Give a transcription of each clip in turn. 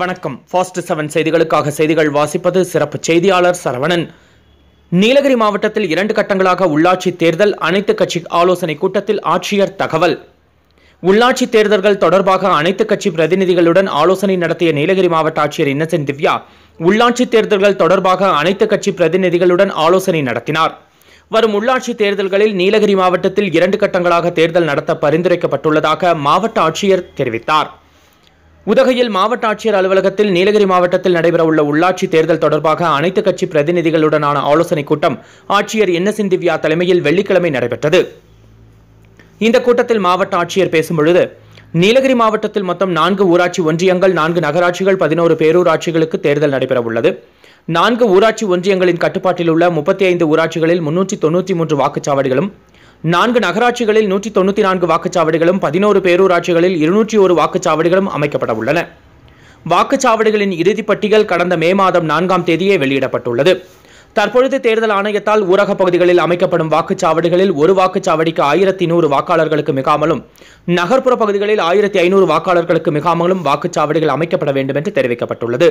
வணக்கம் fast seven செய்திகளுக்காக செய்திகள் வாசிப்பது சிறப்பு செய்தியாளர் சரவணன் நீலகிரி மாவட்டத்தில் இரண்டு கட்டங்களாக உள்ளாட்சி தேர்தல் அனைத்து கட்சி ஆலோசனை கூட்டத்தில் ஆட்சியர் தகவல் உள்ளாட்சி தேர்தல்கள் தொடர்பாக அனைத்து கட்சி பிரதிநிதிகளுடன் ஆலோசனை நடத்திய நீலகிரி மாவட்ட ஆட்சியர் இன்னசென்ட் திவ்யா உள்ளாட்சி தேர்தல்கள் தொடர்பாக அனைத்து கட்சி பிரதிநிதிகளுடன் ஆலோசனை நடத்தினார் வரும் உள்ளாட்சி தேர்தல்களில் நீலகிரி மாவட்டத்தில் இரண்டு கட்டங்களாக தேர்தல் நடத்த பரிந்துரைக்கப்பட்டுள்ளதாக மாவட்ட ஆட்சியர் தெரிவித்தார் உதகையில் மாவட்ட ஆட்சியர் அலுவலகத்தில் நீலகிரி மாவட்டத்தில் நடைபெறவுள்ள உள்ளாட்சி தேர்தல் தொடர்பாக அனைத்து கட்சி பிரதிநிதிகளுடனான ஆலோசனைக் கூட்டம் ஆட்சியர் இன்னசென்ட் திவ்யா தலைமையில் வெள்ளிக்கிழமை நடைபெற்றது இந்த கூட்டத்தில் மாவட்ட ஆட்சியர் பேசும்பொழுது நீலகிரி மாவட்டத்தில் மொத்தம் நான்கு ஊராட்சி ஒன்றியங்கள் நான்கு நகராட்சிகள் பதினோரு பேரூராட்சிகளுக்கு தேர்தல் நடைபெறவுள்ளது நான்கு ஊராட்சி ஒன்றியங்களின் கட்டுப்பாட்டில் உள்ள முப்பத்தி ஐந்து ஊராட்சிகளில் முன்னூற்றி தொண்ணூற்றி மூன்று வாக்குச்சாவடிகளும் நான்கு நகராட்சிகளில் நூற்றி தொண்ணூற்றி நான்கு வாக்குச்சாவடிகளும் பதினோரு பேரூராட்சிகளில் இருநூற்றி ஒரு வாக்குச்சாவடிகளும் அமைக்கப்பட உள்ளன வாக்குச்சாவடிகளின் இறுதிப் பட்டியல் கடந்த மே மாதம் நான்காம் தேதியே வெளியிடப்பட்டுள்ளது தற்பொழுது தேர்தல் ஆணையத்தால் ஊரகப் பகுதிகளில் அமைக்கப்படும் வாக்குச்சாவடிகளில் ஒரு வாக்குச்சாவடிக்கு ஆயிரத்தி நூறு வாக்காளர்களுக்கு மிகாமலும் நகர்ப்புற பகுதிகளில் ஆயிரத்தி ஐநூறு வாக்காளர்களுக்கு மிகாமலும் வாக்குச்சாவடிகள் அமைக்கப்பட வேண்டும் என்று தெரிவிக்கப்பட்டுள்ளது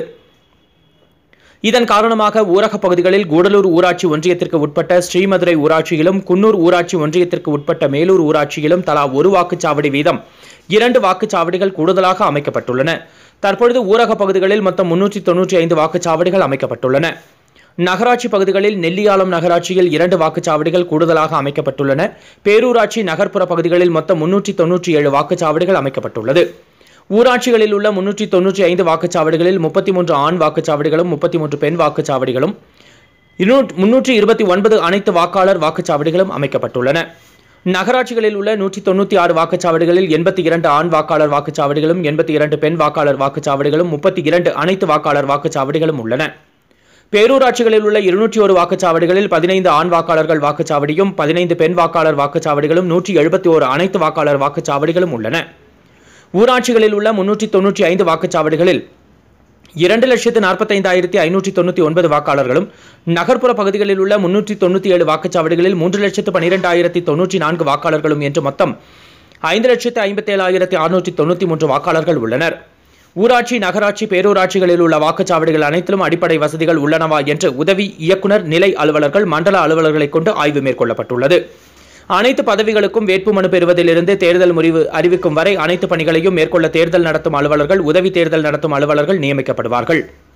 இதன் காரணமாக ஊரகப் பகுதிகளில் கூடலூர் ஊராட்சி ஒன்றியத்திற்கு உட்பட்ட ஸ்ரீமதுரை ஊராட்சியிலும் குன்னூர் ஊராட்சி ஒன்றியத்திற்கு உட்பட்ட மேலூர் ஊராட்சியிலும் தலா ஒரு வாக்குச்சாவடி வீதம் இரண்டு வாக்குச்சாவடிகள் கூடுதலாக அமைக்கப்பட்டுள்ளன தற்பொழுது ஊரகப் பகுதிகளில் மொத்தம் முன்னூற்றி தொன்னூற்றி ஐந்து வாக்குச்சாவடிகள் அமைக்கப்பட்டுள்ளன நகராட்சி பகுதிகளில் நெல்லியாலம் நகராட்சியில் இரண்டு வாக்குச்சாவடிகள் கூடுதலாக அமைக்கப்பட்டுள்ளன பேரூராட்சி நகர்ப்புற பகுதிகளில் மொத்தம் முன்னூற்றி தொன்னூற்றி ஏழு வாக்குச்சாவடிகள் அமைக்கப்பட்டுள்ளது ஊராட்சிகளில் உள்ள முன்னூற்றி தொன்னூற்றி ஐந்து வாக்குச்சாவடிகளில் முப்பத்தி மூன்று ஆண் வாக்குச்சாவடிகளும் முப்பத்தி மூன்று பெண் வாக்குச்சாவடிகளும் முன்னூற்றி இருபத்தி ஒன்பது அனைத்து வாக்காளர் வாக்குச்சாவடிகளும் அமைக்கப்பட்டுள்ளன நகராட்சிகளில் உள்ள நூற்றி தொண்ணூற்றி ஆறு வாக்குச்சாவடிகளில் எண்பத்தி இரண்டு ஆண் வாக்காளர் வாக்குச்சாவடிகளும் எண்பத்தி இரண்டு பெண் வாக்காளர் வாக்குச்சாவடிகளும் முப்பத்தி இரண்டு அனைத்து வாக்காளர் வாக்குச்சாவடிகளும் உள்ளன பேரூராட்சிகளில் உள்ள இருநூற்றி ஒரு வாக்குச்சாவடிகளில் பதினைந்து ஆண் வாக்காளர்கள் வாக்குச்சாவடியும் பதினைந்து பெண் வாக்காளர் வாக்குச்சாவடிகளும் நூற்றி எழுபத்தி ஒரு அனைத்து வாக்காளர் வாக்குச்சாவடிகளும் உள்ளன ஊராட்சிகளில் உள்ள முன்னூற்றி தொன்னூற்றி ஐந்து வாக்குச்சாவடிகளில் இரண்டு லட்சத்து நாற்பத்தைந்தாயிரத்தி ஐநூற்றி தொண்ணூற்றி ஒன்பது வாக்காளர்களும் நகர்ப்புற பகுதிகளில் உள்ள முன்னூற்றி தொண்ணூற்றி ஏழு வாக்குச்சாவடிகளில் மூன்று லட்சத்து பனிரெண்டாயிரத்தி தொன்னூற்றி நான்கு வாக்காளர்களும் என்று மொத்தம் ஐந்து லட்சத்து ஐம்பத்தேழாயிரத்தி அறுநூற்றி தொண்ணூற்றி மூன்று வாக்காளர்கள் உள்ளனர் ஊராட்சி நகராட்சி பேரூராட்சிகளில் உள்ள வாக்குச்சாவடிகள் அனைத்திலும் அடிப்படை வசதிகள் உள்ளனவா என்று உதவி இயக்குனர் நிலை அலுவலர்கள் மண்டல அலுவலர்களை கொண்டு ஆய்வு மேற்கொள்ளப்பட்டுள்ளது அனைத்து பதவிகளுக்கும் வேட்புமனு பெறுவதிலிருந்து தேர்தல் முடிவு அறிவிக்கும் வரை அனைத்து பணிகளையும் மேற்கொள்ள தேர்தல் நடத்தும் அலுவலர்கள் உதவி தேர்தல் நடத்தும் அலுவலர்கள் நியமிக்கப்படுவார்கள்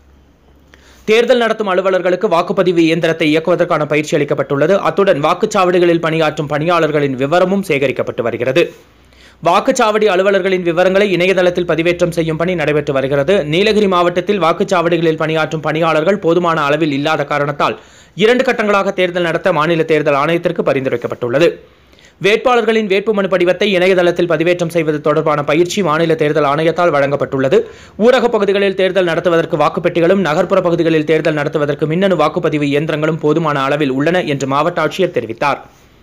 தேர்தல் நடத்தும் அலுவலர்களுக்கு வாக்குப்பதிவு இயந்திரத்தை இயக்குவதற்கான பயிற்சி அளிக்கப்பட்டுள்ளது அத்துடன் வாக்குச்சாவடிகளில் பணியாற்றும் பணியாளர்களின் விவரமும் சேகரிக்கப்பட்டு வருகிறது வாக்குச்சாவடி அலுவலர்களின் விவரங்களை இணையதளத்தில் பதிவேற்றம் செய்யும் பணி நடைபெற்று வருகிறது நீலகிரி மாவட்டத்தில் வாக்குச்சாவடிகளில் பணியாற்றும் பணியாளர்கள் போதுமான அளவில் இல்லாத காரணத்தால் இரண்டு கட்டங்களாக தேர்தல் நடத்த மாநில தேர்தல் ஆணையத்திற்கு பரிந்துரைக்கப்பட்டுள்ளது வேட்பாளர்களின் வேட்புமனு படிவத்தை இணையதளத்தில் பதிவேற்றம் செய்வது தொடர்பான பயிற்சி மாநில தேர்தல் ஆணையத்தால் வழங்கப்பட்டுள்ளது ஊரகப் பகுதிகளில் தேர்தல் நடத்துவதற்கு வாக்குப்பெட்டிகளும் நகர்ப்புற பகுதிகளில் தேர்தல் நடத்துவதற்கு மின்னணு வாக்குப்பதிவு இயந்திரங்களும் போதுமான அளவில் உள்ளன என்று மாவட்ட ஆட்சியர் தெரிவித்தார்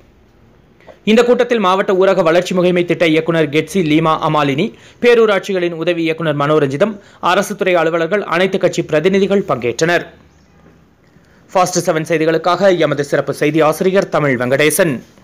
இந்த கூட்டத்தில் மாவட்ட ஊரக வளர்ச்சி முகமை திட்ட இயக்குநர் கெட்சி லீமா அமாலினி பேரூராட்சிகளின் உதவி இயக்குநர் மனோரஞ்சிதம் அரசு துறை அலுவலர்கள் அனைத்து கட்சி பிரதிநிதிகள் பங்கேற்றனர் ஃபாஸ்ட் செவன் செய்திகளுக்காக எமது சிறப்பு செய்தி ஆசிரியர் தமிழ் வெங்கடேசன்